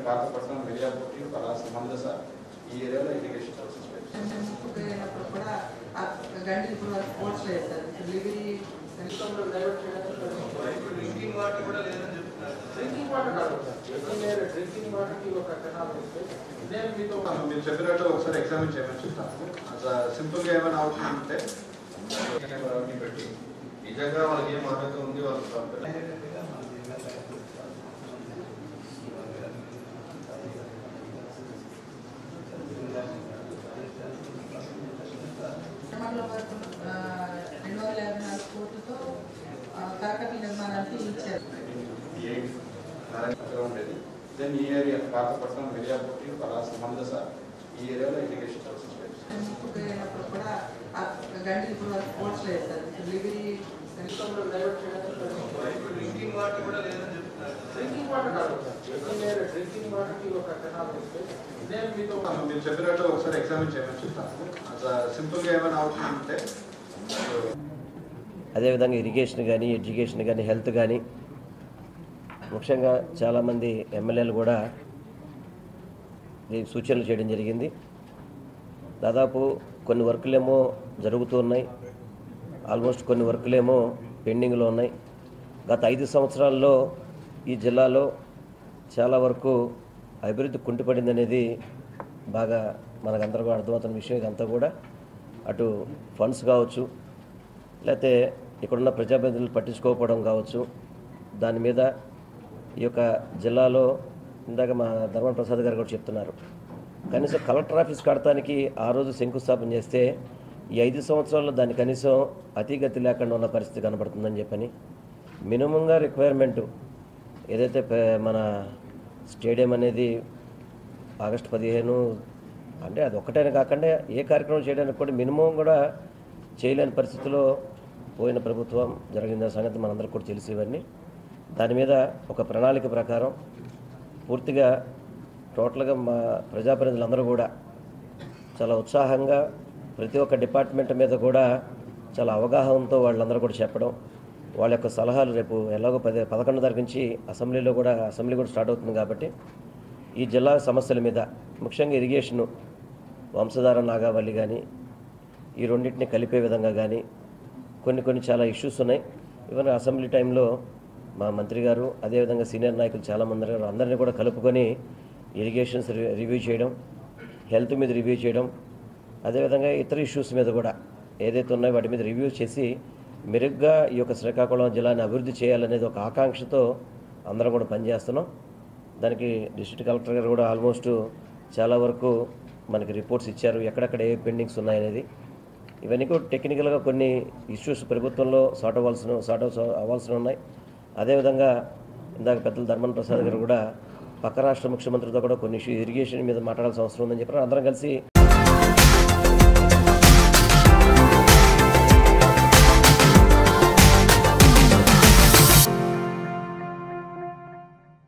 పాతపట్నం మిర్యాపూటి పలాస మందస ఈ ఏరియాలో ఇరిగేషన్ సోర్సెస్ అయినప్పుడు కూడా ఆ గంటలు ఇప్పుడు వరకు స్పోర్ట్స్ లేదు సార్ డెలివరీ డ్రింకింగ్ వాటర్ కూడా లేదని చెప్తున్నారు డ్రింకింగ్ వాటర్ కాదు డ్రింకింగ్ డ్రింకింగ్ వాటర్ కి ఒక కెనాల్ ఉంది నేను మీతో మీరు చెప్పినట్టు ఒకసారి ఎగ్జామిన్ చేయమని చెప్తాను అది సింపుల్గా ఏమైనా అవుతుంది అంటే అవన్నీ పెట్టి నిజంగా వాళ్ళకి ఏం అర్హత ఉంది వాళ్ళకి టమాటోల వరకు ఆ, రెండు వందల యాభై నాలుగు కోట్లతో ఆ, కరకట్ల నిర్మాణానికి ఇచ్చారు ఏ అక్కడ ఉండేది దెన్ ఈ ఏరియా పాతపట్నం మిర్యాపూటి పలాస మందస ఈ ఏరియాలో ఇరిగేషన్ సోర్సెస్ అయినప్పుడు కూడా ఆ గంటలు ఇప్పుడు వరకు స్పోర్ట్స్ లేదు సార్ డెలివరీ డైవర్ట్ చేయడానికి డ్రింకింగ్ వాటర్ కూడా లేదని చెప్తున్నారు డ్రింకింగ్ వాటర్ కాదు డ్రింకింగ్ డ్రింకింగ్ వాటర్ కి ఒక కెనాల్ ఉంది నేను మీతో మీరు చెప్పినట్టు ఒకసారి ఎగ్జామిన్ చేయమని చెప్తాను అది సింపుల్గా ఏమైనా అవుతుంది అంటే అదేవిధంగా ఇరిగేషన్ కానీ ఎడ్యుకేషన్ కానీ హెల్త్ కానీ ముఖ్యంగా చాలామంది ఎమ్మెల్యేలు కూడా దీనికి సూచనలు చేయడం జరిగింది దాదాపు కొన్ని వర్కులేమో జరుగుతూ ఉన్నాయి ఆల్మోస్ట్ కొన్ని వర్కులేమో పెండింగ్లో ఉన్నాయి గత ఐదు సంవత్సరాల్లో ఈ జిల్లాలో చాలా వరకు అభివృద్ధి కుంటుపడింది అనేది బాగా మనకందరూ కూడా అర్థమవుతున్న విషయం ఇదంతా కూడా అటు ఫండ్స్ కావచ్చు లేకపోతే ఇక్కడున్న ప్రజాప్రతినిధులు పట్టించుకోకపోవడం కావచ్చు దాని మీద ఈ యొక్క జిల్లాలో ఇందాక మా ధర్మన ప్రసాద్ గారు కూడా చెప్తున్నారు కనీసం కలెక్టర్ ఆఫీస్ కడటానికి ఆ రోజు శంకుస్థాపన చేస్తే ఈ ఐదు సంవత్సరాల్లో దాని కనీసం అతిగతి లేకుండా ఉన్న పరిస్థితి కనబడుతుందని చెప్పని మినిమంగా రిక్వైర్మెంట్ ఏదైతే పే- మన స్టేడియం అనేది ఆగస్టు పదిహేను అంటే అది ఒక్కటైనా కాకుండా ఏ కార్యక్రమం చేయడానికి కూడా మినిమం కూడా చేయలేని పరిస్థితిలో పోయిన ప్రభుత్వం జరిగిన సంగతి మనందరికీ కూడా తెలిసి ఇవన్నీ దాని మీద ఒక ప్రణాళిక ప్రకారం పూర్తిగా టోటల్గా మా ప్రజాప్రతినిధులందరూ కూడా చాలా ఉత్సాహంగా ప్రతి ఒక్క డిపార్ట్మెంట్ మీద కూడా చాలా అవగాహనతో వాళ్ళందరూ కూడా చెప్పడం వాళ్ళ యొక్క సలహాలు రేపు ఎలాగో పది పదకొండు తారీఖు నుంచి అసెంబ్లీలో కూడా అసెంబ్లీ కూడా స్టార్ట్ అవుతుంది కాబట్టి ఈ జిల్లా సమస్యల మీద ముఖ్యంగా ఇరిగేషను వంశధార నాగావళి కానీ ఈ రెండింటిని కలిపే విధంగా కానీ కొన్ని కొన్ని చాలా ఇష్యూస్ ఉన్నాయి ఈవెన్ అసెంబ్లీ టైంలో మా మంత్రి గారు అదేవిధంగా సీనియర్ నాయకులు చాలామంది ఉన్నారు అందరినీ కూడా కలుపుకొని ఇరిగేషన్స్ రి- రివ్యూ చేయడం హెల్త్ మీద రివ్యూ చేయడం అదేవిధంగా ఇతర ఇష్యూస్ మీద కూడా ఏదైతే ఉన్నాయో వాటి మీద రివ్యూ చేసి మెరుగ్గా ఈ యొక్క శ్రీకాకుళం జిల్లాని అభివృద్ధి చేయాలనేది ఒక ఆకాంక్షతో అందరం కూడా పనిచేస్తున్నాం దానికి డిస్ట్రిక్ట్ కలెక్టర్ గారు కూడా ఆల్మోస్ట్ చాలా వరకు మనకి రిపోర్ట్స్ ఇచ్చారు ఎక్కడెక్కడ ఏ పెండింగ్స్ ఉన్నాయనేది ఇవన్నీ కూడా టెక్నికల్గా కొన్ని ఇష్యూస్ ప్రభుత్వంలో సార్ట్ అవ్వాల్సిన సార్ట్ అవ్వాల్సిన ఉన్నాయి అదేవిధంగా ఇందాక పెద్దలు ధర్మన్ ప్రసాద్ గారు కూడా పక్క రాష్ట్ర ముఖ్యమంత్రితో కూడా కొన్ని ఇష్యూ ఇరిగేషన్ మీద మాట్లాడాల్సిన అవసరం ఉందని చెప్పారు అందరం కలిసి